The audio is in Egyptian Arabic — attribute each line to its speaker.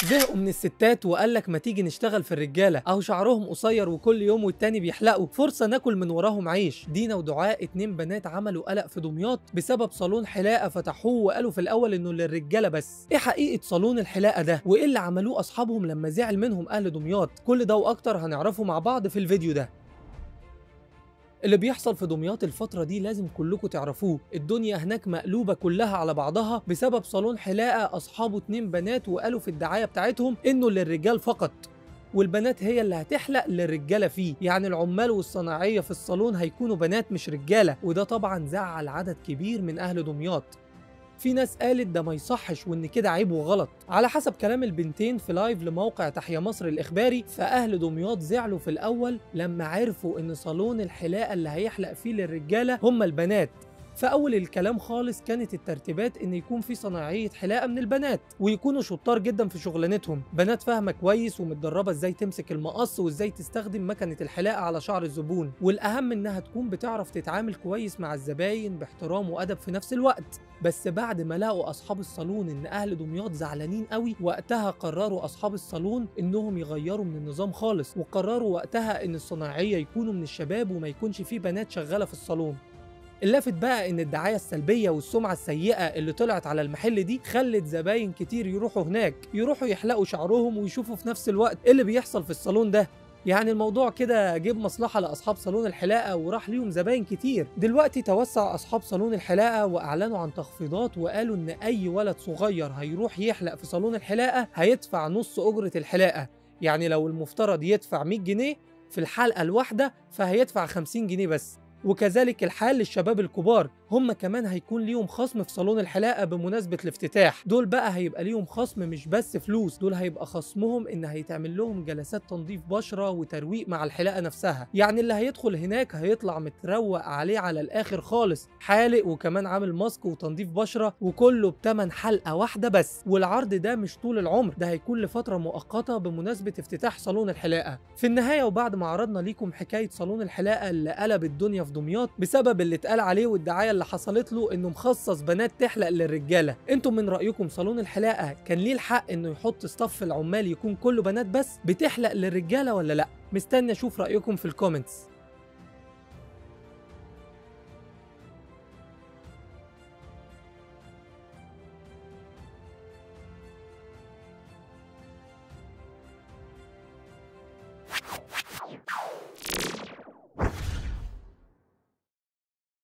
Speaker 1: زهقوا من الستات وقال لك ما تيجي نشتغل في الرجاله اهو شعرهم قصير وكل يوم والتاني بيحلقوا فرصه ناكل من وراهم عيش دينا ودعاء اتنين بنات عملوا قلق في دمياط بسبب صالون حلاقه فتحوه وقالوا في الاول انه للرجاله بس ايه حقيقه صالون الحلاقه ده وايه اللي عملوه اصحابهم لما زعل منهم اهل دمياط كل ده واكتر هنعرفه مع بعض في الفيديو ده اللي بيحصل في دمياط الفترة دي لازم كلكم تعرفوه الدنيا هناك مقلوبة كلها على بعضها بسبب صالون حلاقة أصحابه اتنين بنات وقالوا في الدعاية بتاعتهم إنه للرجال فقط والبنات هي اللي هتحلق للرجاله فيه يعني العمال والصناعيه في الصالون هيكونوا بنات مش رجاله وده طبعا زعل عدد كبير من اهل دمياط في ناس قالت ده ما يصحش وان كده عيب وغلط على حسب كلام البنتين في لايف لموقع تحيا مصر الاخباري فاهل دمياط زعلوا في الاول لما عرفوا ان صالون الحلاقه اللي هيحلق فيه للرجاله هم البنات فأول الكلام خالص كانت الترتيبات إن يكون في صناعية حلاقة من البنات ويكونوا شطار جدا في شغلانتهم، بنات فاهمة كويس ومتدربة إزاي تمسك المقص وإزاي تستخدم مكنة الحلاقة على شعر الزبون، والأهم إنها تكون بتعرف تتعامل كويس مع الزباين باحترام وأدب في نفس الوقت، بس بعد ما لقوا أصحاب الصالون إن أهل دمياط زعلانين قوي وقتها قرروا أصحاب الصالون إنهم يغيروا من النظام خالص، وقرروا وقتها إن الصناعية يكونوا من الشباب وما يكونش فيه بنات شغالة في الصالون. اللافت بقى ان الدعايه السلبيه والسمعه السيئه اللي طلعت على المحل دي خلت زباين كتير يروحوا هناك يروحوا يحلقوا شعرهم ويشوفوا في نفس الوقت ايه اللي بيحصل في الصالون ده يعني الموضوع كده جيب مصلحة لأصحاب صالون الحلاقة وراح ليهم زباين كتير دلوقتي توسع أصحاب صالون الحلاقة وأعلنوا عن تخفيضات وقالوا إن أي ولد صغير هيروح يحلق في صالون الحلاقة هيدفع نص أجرة الحلاقة يعني لو المفترض يدفع 100 جنيه في الحلقة الواحدة فهيدفع 50 جنيه بس وكذلك الحال للشباب الكبار هم كمان هيكون ليهم خصم في صالون الحلاقه بمناسبه الافتتاح دول بقى هيبقى ليهم خصم مش بس فلوس دول هيبقى خصمهم ان هيتعمل لهم جلسات تنظيف بشره وترويق مع الحلاقه نفسها يعني اللي هيدخل هناك هيطلع متروق عليه على الاخر خالص حالق وكمان عامل ماسك وتنظيف بشره وكله بتمن حلقه واحده بس والعرض ده مش طول العمر ده هيكون لفتره مؤقته بمناسبه افتتاح صالون الحلاقه في النهايه وبعد ما عرضنا ليكم حكايه صالون الحلاقه اللي قلب الدنيا في دمياط بسبب اللي اتقال عليه والدعايه اللي حصلت له انه مخصص بنات تحلق للرجاله انتم من رايكم صالون الحلاقه كان ليه الحق انه يحط صف العمال يكون كله بنات بس بتحلق للرجاله ولا لا مستني اشوف رايكم في الكومنتس